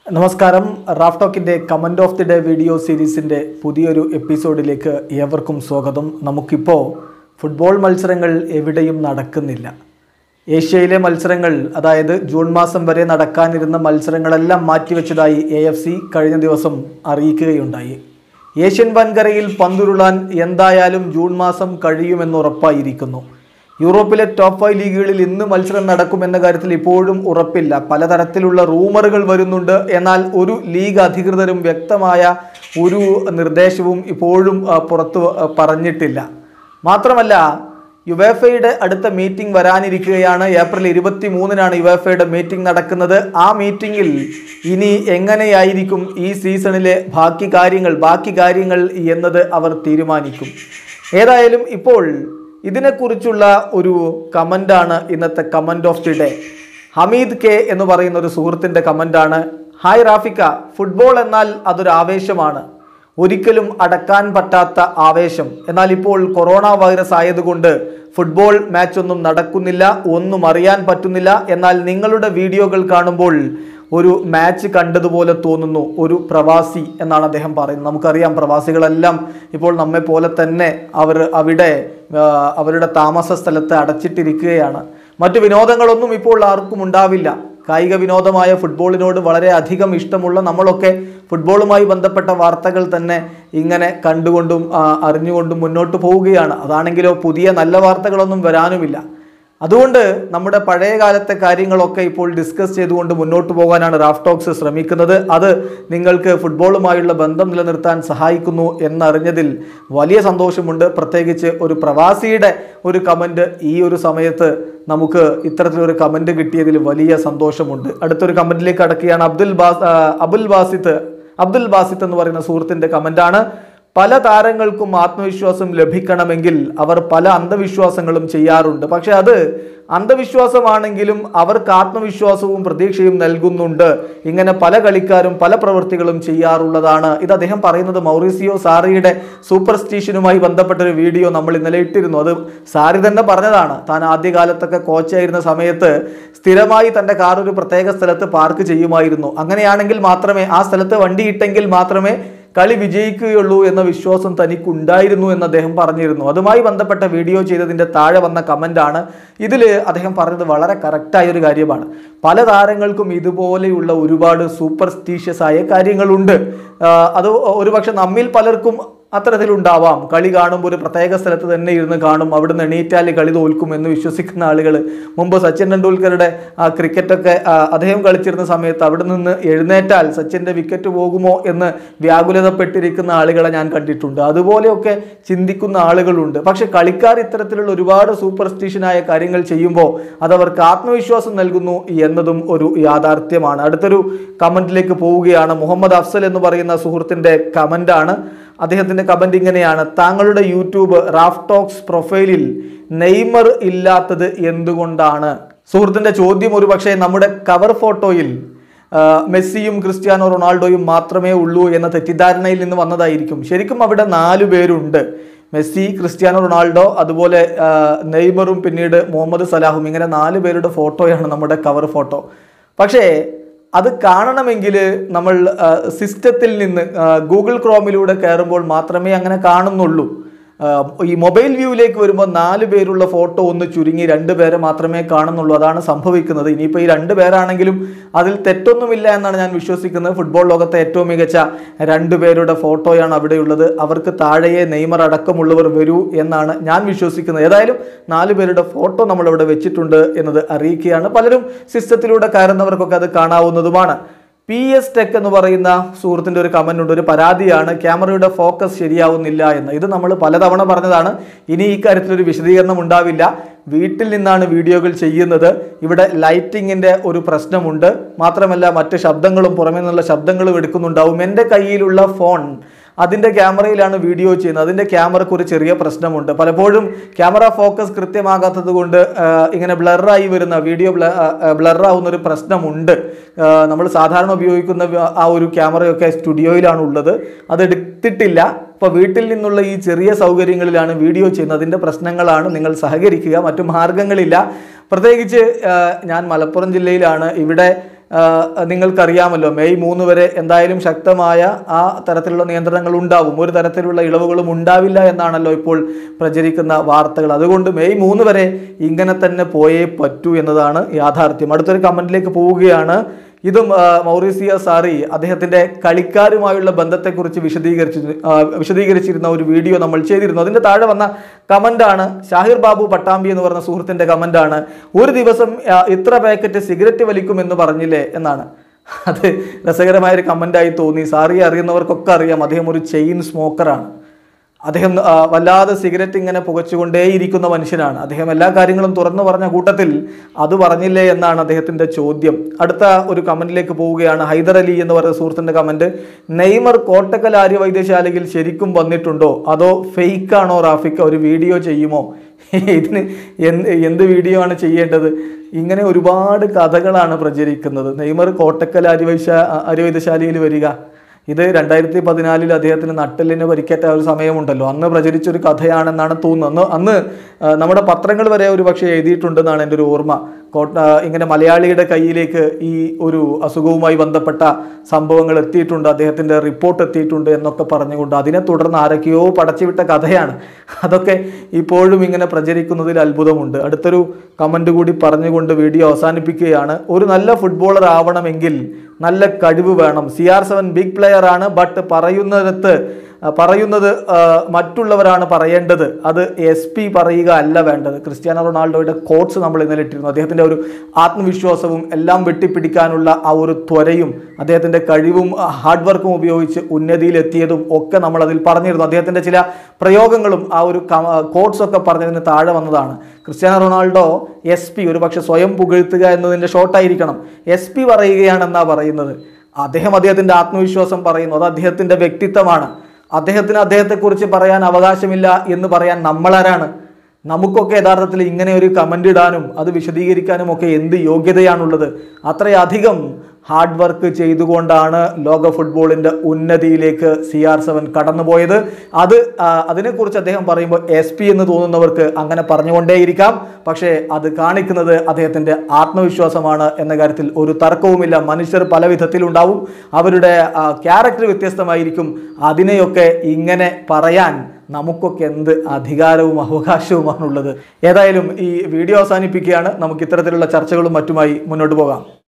നമസ്കാരം റാഫ് ടോക്കിൻ്റെ comment of the day video സീരീസിൻ്റെ പുതിയൊരു എപ്പിസോഡിലേക്ക് ഏവർക്കും സ്വാഗതം നമുക്കിപ്പോൾ ഫുട്ബോൾ മത്സരങ്ങൾ എവിടെയും നടക്കുന്നില്ല ഏഷ്യയിലെ മത്സരങ്ങൾ അതായത് ജൂൺ മാസം വരെ നടക്കാനിരുന്ന മത്സരങ്ങളെല്ലാം മാറ്റിവെച്ചതായി എ എഫ് സി കഴിഞ്ഞ ദിവസം അറിയിക്കുകയുണ്ടായി ഏഷ്യൻ വൻകരയിൽ പന്തുരുളാൻ എന്തായാലും ജൂൺ മാസം കഴിയുമെന്ന് ഉറപ്പായിരിക്കുന്നു യൂറോപ്പിലെ ടോപ്പ് ഫൈവ് ലീഗുകളിൽ ഇന്ന് മത്സരം നടക്കുമെന്ന കാര്യത്തിൽ ഇപ്പോഴും ഉറപ്പില്ല പലതരത്തിലുള്ള റൂമറുകൾ വരുന്നുണ്ട് എന്നാൽ ഒരു ലീഗ് അധികൃതരും വ്യക്തമായ ഒരു നിർദ്ദേശവും ഇപ്പോഴും ആ, പുറത്തു ആ, പറഞ്ഞിട്ടില്ല മാത്രമല്ല യുവേഫയുടെ അടുത്ത മീറ്റിംഗ് വരാനിരിക്കുകയാണ് ഏപ്രിൽ ഇരുപത്തി മൂന്നിനാണ് യുവേഫയുടെ മീറ്റിംഗ് നടക്കുന്നത് ആ മീറ്റിംഗിൽ ഇനി എങ്ങനെയായിരിക്കും ഈ സീസണിലെ ബാക്കി കാര്യങ്ങൾ ബാക്കി കാര്യങ്ങൾ എന്നത് അവർ തീരുമാനിക്കും ഏതായാലും ഇപ്പോൾ ഇതിനെക്കുറിച്ചുള്ള ഒരു കമൻ്റാണ് ഇന്നത്തെ comment of the day Hameed K എന്ന് പറയുന്ന ഒരു സുഹൃത്തിൻ്റെ കമൻ്റാണ് ഹായ് റാഫിക്ക ഫുട്ബോൾ എന്നാൽ അതൊരു ആവേശമാണ് ഒരിക്കലും അടക്കാൻ പറ്റാത്ത ആവേശം എന്നാൽ ഇപ്പോൾ കൊറോണ വൈറസ് ആയതുകൊണ്ട് ഫുട്ബോൾ മാച്ച് ഒന്നും നടക്കുന്നില്ല ഒന്നും അറിയാൻ പറ്റുന്നില്ല എന്നാൽ നിങ്ങളുടെ വീഡിയോകൾ കാണുമ്പോൾ ഒരു മാച്ച് കണ്ടതുപോലെ തോന്നുന്നു ഒരു പ്രവാസി എന്നാണ് അദ്ദേഹം പറയുന്നത് നമുക്കറിയാം പ്രവാസികളെല്ലാം ഇപ്പോൾ നമ്മെ പോലെ തന്നെ അവർ അവിടെ ആ, അവരുടെ താമസ സ്ഥലത്ത് അടച്ചിട്ടിരിക്കുകയാണ് മറ്റു വിനോദങ്ങളൊന്നും ഇപ്പോൾ ആർക്കും ഉണ്ടാവില്ല കായിക വിനോദമായ ഫുട്ബോളിനോട് വളരെ അധികം ഇഷ്ടമുള്ള നമ്മളൊക്കെ ഫുട്ബോളുമായി ബന്ധപ്പെട്ട വാർത്തകൾ തന്നെ ഇങ്ങനെ കണ്ടുകൊണ്ടും ആ, അറിഞ്ഞുകൊണ്ടും മുന്നോട്ട് പോവുകയാണ് അതാണെങ്കിലോ പുതിയ നല്ല വാർത്തകളൊന്നും വരാനുമില്ല അതുകൊണ്ട് നമ്മുടെ പഴയ കാലത്തെ കാര്യങ്ങളൊക്കെ ഇപ്പോൾ ഡിസ്കസ് ചെയ്തുകൊണ്ട് മുന്നോട്ട് പോകാനാണ് റാഫ് ടോക്സ് ശ്രമിക്കുന്നത് അത് നിങ്ങൾക്ക് ഫുട്ബോളുമായുള്ള ബന്ധം നിലനിർത്താൻ സഹായിക്കുന്നു എന്നറിഞ്ഞതിൽ വലിയ സന്തോഷമുണ്ട് പ്രത്യേകിച്ച് ഒരു പ്രവാസിയുടെ ഒരു കമൻറ്റ് ഈ ഒരു സമയത്ത് നമുക്ക് ഇത്തരത്തിലൊരു കമൻറ്റ് കിട്ടിയതിൽ വലിയ സന്തോഷമുണ്ട് അടുത്തൊരു കമൻറ്റിലേക്ക് അടക്കുകയാണ് അബ്ദുൽ ബാസ് ആ, അബുൽ ബാസിത്ത് അബ്ദുൽ ബാസിത്ത് എന്ന് പറയുന്ന സുഹൃത്തിൻ്റെ കമൻറ്റാണ് പല താരങ്ങൾക്കും ആത്മവിശ്വാസം ലഭിക്കണമെങ്കിൽ അവർ പല അന്ധവിശ്വാസങ്ങളും ചെയ്യാറുണ്ട് പക്ഷെ അത് അന്ധവിശ്വാസമാണെങ്കിലും അവർക്ക് ആത്മവിശ്വാസവും പ്രതീക്ഷയും നൽകുന്നുണ്ട് ഇങ്ങനെ പല കളിക്കാരും പല പ്രവൃത്തികളും ചെയ്യാറുള്ളതാണ് ഇത് അദ്ദേഹം പറയുന്നത് മൗറീസിയോ സാറിയുടെ സൂപ്പർസ്റ്റീഷനുമായി ബന്ധപ്പെട്ട ഒരു വീഡിയോ നമ്മൾ ഇന്നലെ ഇട്ടിരുന്നു അത് സാറി തന്നെ പറഞ്ഞതാണ് താൻ ആദ്യകാലത്തൊക്കെ കോച്ചായിരുന്ന സമയത്ത് സ്ഥിരമായി തൻ്റെ കാർ ഒരു പ്രത്യേക സ്ഥലത്ത് പാർക്ക് ചെയ്യുമായിരുന്നു അങ്ങനെയാണെങ്കിൽ മാത്രമേ ആ സ്ഥലത്ത് വണ്ടി ഇട്ടെങ്കിൽ മാത്രമേ കളി വിജയിക്കുകയുള്ളൂ എന്ന വിശ്വാസം തനിക്കുണ്ടായിരുന്നു എന്ന് അദ്ദേഹം പറഞ്ഞിരുന്നു അതുമായി ബന്ധപ്പെട്ട വീഡിയോ ചെയ്തതിൻ്റെ താഴെ വന്ന കമൻ്റാണ് ഇതിൽ അദ്ദേഹം പറഞ്ഞത് വളരെ കറക്റ്റായ ഒരു കാര്യമാണ് പല താരങ്ങൾക്കും ഇതുപോലെയുള്ള ഒരുപാട് സൂപ്പർസ്റ്റീഷ്യസ് ആയ കാര്യങ്ങളുണ്ട് ആ, അത് ഒരുപക്ഷെ നമ്മിൽ പലർക്കും അത്തരത്തിലുണ്ടാവാം കളി കാണുമ്പോൾ ഒരു പ്രത്യേക സ്ഥലത്ത് തന്നെ ഇരുന്ന് കാണും അവിടുന്ന് എണീറ്റാൽ കളി തോൽക്കും എന്ന് വിശ്വസിക്കുന്ന ആളുകൾ മുമ്പ് സച്ചിൻ ടെണ്ടുൽക്കറുടെ ആ, ക്രിക്കറ്റൊക്കെ ആ, അദ്ദേഹം കളിച്ചിരുന്ന സമയത്ത് അവിടെ നിന്ന് എഴുന്നേറ്റാൽ സച്ചിൻ്റെ വിക്കറ്റ് പോകുമോ എന്ന് വ്യാകുലതപ്പെട്ടിരിക്കുന്ന ആളുകളെ ഞാൻ കണ്ടിട്ടുണ്ട് അതുപോലെയൊക്കെ ചിന്തിക്കുന്ന ആളുകളുണ്ട് പക്ഷെ കളിക്കാർ ഇത്തരത്തിലുള്ള ഒരുപാട് സൂപ്പർസ്റ്റിഷനായ കാര്യങ്ങൾ ചെയ്യുമ്പോൾ അതവർക്ക് ആത്മവിശ്വാസം നൽകുന്നു എന്നതും ഒരു യാഥാർത്ഥ്യമാണ് അടുത്തൊരു കമന്റിലേക്ക് പോവുകയാണ് മുഹമ്മദ് അഫ്സൽ എന്ന് പറയുന്ന സുഹൃത്തിൻ്റെ കമൻ്റാണ് അദ്ദേഹത്തിൻ്റെ കമൻ്റ് ഇങ്ങനെയാണ് താങ്കളുടെ യൂട്യൂബ് റാഫ് ടോക്സ് പ്രൊഫൈലിൽ നെയ്മർ ഇല്ലാത്തത് എന്തുകൊണ്ടാണ് സുഹൃത്തിൻ്റെ ചോദ്യം ഒരു പക്ഷേ നമ്മുടെ കവർ ഫോട്ടോയിൽ ആ, മെസ്സിയും ക്രിസ്ത്യാനോ റൊണാൾഡോയും മാത്രമേ ഉള്ളൂ എന്ന തെറ്റിദ്ധാരണയിൽ നിന്ന് വന്നതായിരിക്കും ശരിക്കും അവിടെ നാലു പേരുണ്ട് മെസ്സി ക്രിസ്ത്യാനോ റൊണാൾഡോ അതുപോലെ ആ, നെയ്മറും പിന്നീട് മുഹമ്മദ് സലാഹും ഇങ്ങനെ നാല് പേരുടെ ഫോട്ടോയാണ് നമ്മുടെ കവർ ഫോട്ടോ പക്ഷേ അത് കാണണമെങ്കിൽ നമ്മൾ ആ, സിസ്റ്റത്തിൽ നിന്ന് ആ, ഗൂഗിൾ ക്രോമിലൂടെ കയറുമ്പോൾ മാത്രമേ അങ്ങനെ കാണുന്നുള്ളൂ ആ, ഈ മൊബൈൽ വ്യൂവിലേക്ക് വരുമ്പോൾ നാല് പേരുള്ള ഫോട്ടോ ഒന്ന് ചുരുങ്ങി രണ്ട് പേരെ മാത്രമേ കാണുന്നുള്ളൂ അതാണ് സംഭവിക്കുന്നത് ഇനിയിപ്പോൾ ഈ രണ്ട് പേരാണെങ്കിലും അതിൽ തെറ്റൊന്നുമില്ല എന്നാണ് ഞാൻ വിശ്വസിക്കുന്നത് ഫുട്ബോൾ ലോകത്തെ ഏറ്റവും മികച്ച രണ്ട് പേരുടെ ഫോട്ടോയാണ് അവിടെയുള്ളത് അവർക്ക് താഴെയെ നെയ്മർ അടക്കമുള്ളവർ വരൂ എന്നാണ് ഞാൻ വിശ്വസിക്കുന്നത് ഏതായാലും നാല് പേരുടെ ഫോട്ടോ നമ്മളിവിടെ വെച്ചിട്ടുണ്ട് എന്നത് അറിയിക്കുകയാണ് പലരും സിസ്റ്റത്തിലൂടെ കയറുന്നവർക്കൊക്കെ അത് കാണാവുന്നതുമാണ് പി എസ് ടെക് എന്ന് പറയുന്ന സുഹൃത്തിൻ്റെ ഒരു കമൻ്റ് ഉണ്ട് ഒരു പരാതിയാണ് ക്യാമറയുടെ ഫോക്കസ് ശരിയാവുന്നില്ല എന്ന് ഇത് നമ്മൾ പലതവണ പറഞ്ഞതാണ് ഇനി ഈ കാര്യത്തിൽ ഒരു വിശദീകരണം ഉണ്ടാവില്ല വീട്ടിൽ നിന്നാണ് വീഡിയോകൾ ചെയ്യുന്നത് ഇവിടെ ലൈറ്റിങ്ങിൻ്റെ ഒരു പ്രശ്നമുണ്ട് മാത്രമല്ല മറ്റ് ശബ്ദങ്ങളും പുറമേ നിന്നുള്ള ശബ്ദങ്ങളും എടുക്കുന്നുണ്ടാവും എൻ്റെ കയ്യിലുള്ള ഫോൺ അതിൻ്റെ ക്യാമറയിലാണ് വീഡിയോ ചെയ്യുന്നത് അതിൻ്റെ ക്യാമറയ്ക്ക് ഒരു ചെറിയ പ്രശ്നമുണ്ട് പലപ്പോഴും ക്യാമറ ഫോക്കസ് കൃത്യമാകാത്തത് കൊണ്ട് ആ, ഇങ്ങനെ ബ്ലറായി വരുന്ന വീഡിയോ ബ്ലറാവുന്ന ഒരു പ്രശ്നമുണ്ട് നമ്മൾ സാധാരണ ഉപയോഗിക്കുന്ന വ- ആ ഒരു ക്യാമറയൊക്കെ സ്റ്റുഡിയോയിലാണ് ഉള്ളത് അത് എടുത്തിട്ടില്ല ഇപ്പോൾ വീട്ടിൽ നിന്നുള്ള ഈ ചെറിയ സൗകര്യങ്ങളിലാണ് വീഡിയോ ചെയ്യുന്നത് അതിൻ്റെ പ്രശ്നങ്ങളാണ് നിങ്ങൾ സഹകരിക്കുക മറ്റു മാർഗങ്ങളില്ല പ്രത്യേകിച്ച് ആ, ഞാൻ മലപ്പുറം ജില്ലയിലാണ് ഇവിടെ ആ, നിങ്ങൾക്കറിയാമല്ലോ മെയ് മൂന്ന് വരെ എന്തായാലും ശക്തമായ ആ തരത്തിലുള്ള നിയന്ത്രണങ്ങൾ ഉണ്ടാവും ഒരു തരത്തിലുള്ള ഇളവുകളും ഉണ്ടാവില്ല എന്നാണല്ലോ ഇപ്പോൾ പ്രചരിക്കുന്ന വാർത്തകൾ അതുകൊണ്ട് മെയ് മൂന്ന് വരെ ഇങ്ങനെ തന്നെ പോയേ പറ്റൂ എന്നതാണ് യാഥാർത്ഥ്യം അടുത്തൊരു കമന്റിലേക്ക് പോവുകയാണ് ഇതും ആ, മൗറീസിയ സാറി അദ്ദേഹത്തിന്റെ കളിക്കാരുമായുള്ള ബന്ധത്തെക്കുറിച്ച് വിശദീകരിച്ചു ആ, വിശദീകരിച്ചിരുന്ന ഒരു വീഡിയോ നമ്മൾ ചെയ്തിരുന്നു അതിന്റെ താഴെ വന്ന കമന്റാണ് ഷാഹിർ ബാബു പട്ടാമ്പി എന്ന് പറഞ്ഞ സുഹൃത്തിന്റെ കമന്റാണ് ഒരു ദിവസം ആ, ഇത്ര പാക്കറ്റ് സിഗരറ്റ് വലിക്കുമെന്ന് പറഞ്ഞില്ലേ എന്നാണ് അത് രസകരമായ ഒരു കമന്റായി തോന്നി സാറിയെ അറിയുന്നവർക്കൊക്കെ അറിയാം അദ്ദേഹം ഒരു ചെയിൻ സ്മോക്കറാണ് അദ്ദേഹം ആ, വല്ലാതെ സിഗരറ്റ് ഇങ്ങനെ പുകച്ചുകൊണ്ടേയിരിക്കുന്ന മനുഷ്യനാണ് അദ്ദേഹം എല്ലാ കാര്യങ്ങളും തുറന്നു പറഞ്ഞ കൂട്ടത്തിൽ അത് പറഞ്ഞില്ലേ എന്നാണ് അദ്ദേഹത്തിന്റെ ചോദ്യം അടുത്ത ഒരു കമന്റിലേക്ക് പോവുകയാണ് ഹൈദർ അലി എന്ന് പറയുന്ന സുഹൃത്തിന്റെ കമന്റ് നെയ്മർ കോട്ടക്കൽ ആര്യ വൈദ്യശാലയിൽ ശരിക്കും വന്നിട്ടുണ്ടോ അതോ ഫേക്ക് ആണോ റാഫിക്ക ഒരു വീഡിയോ ചെയ്യുമോ ഇതിന് എന്ത് എന്ത് വീഡിയോ ആണ് ചെയ്യേണ്ടത് ഇങ്ങനെ ഒരുപാട് കഥകളാണ് പ്രചരിക്കുന്നത് നെയ്മർ കോട്ടക്കൽ ആര്യവൈശ ആര്യവൈദ്യശാലയിൽ വരിക ഇത് രണ്ടായിരത്തി പതിനാലിൽ അദ്ദേഹത്തിന് നട്ടെല്ലിന് പരിക്കേറ്റ ഒരു സമയമുണ്ടല്ലോ അന്ന് പ്രചരിച്ചൊരു കഥയാണെന്നാണ് തോന്നുന്നത് അന്ന് അന്ന് ആ, നമ്മുടെ പത്രങ്ങൾ വരെ ഒരു പക്ഷേ എഴുതിയിട്ടുണ്ടെന്നാണ് എൻ്റെ ഒരു ഓർമ്മ കോട്ട ഇങ്ങനെ മലയാളിയുടെ കയ്യിലേക്ക് ഈ ഒരു അസുഖവുമായി ബന്ധപ്പെട്ട സംഭവങ്ങൾ എത്തിയിട്ടുണ്ട് അദ്ദേഹത്തിൻ്റെ റിപ്പോർട്ട് എത്തിയിട്ടുണ്ട് എന്നൊക്കെ പറഞ്ഞുകൊണ്ട് അതിനെ തുടർന്ന് ആരൊക്കെയോ പടച്ചുവിട്ട കഥയാണ് അതൊക്കെ ഇപ്പോഴും ഇങ്ങനെ പ്രചരിക്കുന്നതിൽ അത്ഭുതമുണ്ട് അടുത്തൊരു കമൻറ്റ് കൂടി പറഞ്ഞുകൊണ്ട് വീഡിയോ അവസാനിപ്പിക്കുകയാണ് ഒരു നല്ല ഫുട്ബോളർ ആവണമെങ്കിൽ നല്ല കഴിവ് വേണം C R seven big player ആണ് ബട്ട് പറയുന്നിടത്ത് ആ, പറയുന്നത് ആ, മറ്റുള്ളവരാണ് പറയേണ്ടത് അത് എസ് പി പറയുക അല്ല വേണ്ടത് ക്രിസ്ത്യാനോ റൊണാൾഡോയുടെ കോട്സ് നമ്മൾ ഇന്നലെ ഇട്ടിരുന്നു അദ്ദേഹത്തിൻ്റെ ഒരു ആത്മവിശ്വാസവും എല്ലാം വെട്ടിപ്പിടിക്കാനുള്ള ആ ഒരു ത്വരയും അദ്ദേഹത്തിൻ്റെ കഴിവും ആ, ഹാർഡ് വർക്കും ഉപയോഗിച്ച് ഉന്നതിയിലെത്തിയതും ഒക്കെ നമ്മൾ അതിൽ പറഞ്ഞിരുന്നു അദ്ദേഹത്തിൻ്റെ ചില പ്രയോഗങ്ങളും ആ ഒരു കോട്സ് ഒക്കെ പറഞ്ഞതിന് താഴെ വന്നതാണ് ക്രിസ്ത്യാനോ റൊണാൾഡോ എസ് പി ഒരു പക്ഷെ സ്വയം പുകഴ്ത്തുക എന്നതിൻ്റെ ഷോർട്ടായിരിക്കണം എസ് പി പറയുകയാണെന്നാണ് പറയുന്നത് അദ്ദേഹം അദ്ദേഹത്തിൻ്റെ ആത്മവിശ്വാസം പറയുന്നു അത് അദ്ദേഹത്തിൻ്റെ വ്യക്തിത്വമാണ് അദ്ദേഹത്തിന് അദ്ദേഹത്തെക്കുറിച്ച് പറയാൻ അവകാശമില്ല എന്ന് പറയാൻ നമ്മളാരാണ് നമുക്കൊക്കെ യഥാർത്ഥത്തിൽ ഇങ്ങനെ ഒരു കമൻ്റ് ഇടാനും അത് വിശദീകരിക്കാനും ഒക്കെ എന്ത് യോഗ്യതയാണുള്ളത് അത്രയധികം ഹാർഡ് വർക്ക് ചെയ്തുകൊണ്ടാണ് ലോക ഫുട്ബോളിൻ്റെ ഉന്നതിയിലേക്ക് സി ആർ സെവൻ കടന്നുപോയത് അത് ആ, അതിനെക്കുറിച്ച് അദ്ദേഹം പറയുമ്പോൾ എസ് പി എന്ന് തോന്നുന്നവർക്ക് അങ്ങനെ പറഞ്ഞുകൊണ്ടേയിരിക്കാം പക്ഷേ അത് കാണിക്കുന്നത് അദ്ദേഹത്തിൻ്റെ ആത്മവിശ്വാസമാണ് എന്ന കാര്യത്തിൽ ഒരു തർക്കവുമില്ല മനുഷ്യർ പല വിധത്തിലുണ്ടാവും അവരുടെ ക്യാരക്ടർ വ്യത്യസ്തമായിരിക്കും അതിനെയൊക്കെ ഇങ്ങനെ പറയാൻ നമുക്കൊക്കെ എന്ത് അധികാരവും അവകാശവുമാണുള്ളത് ഏതായാലും ഈ വീഡിയോ അവസാനിപ്പിക്കുകയാണ് നമുക്ക് ഇത്തരത്തിലുള്ള ചർച്ചകളും മറ്റുമായി മുന്നോട്ട് പോകാം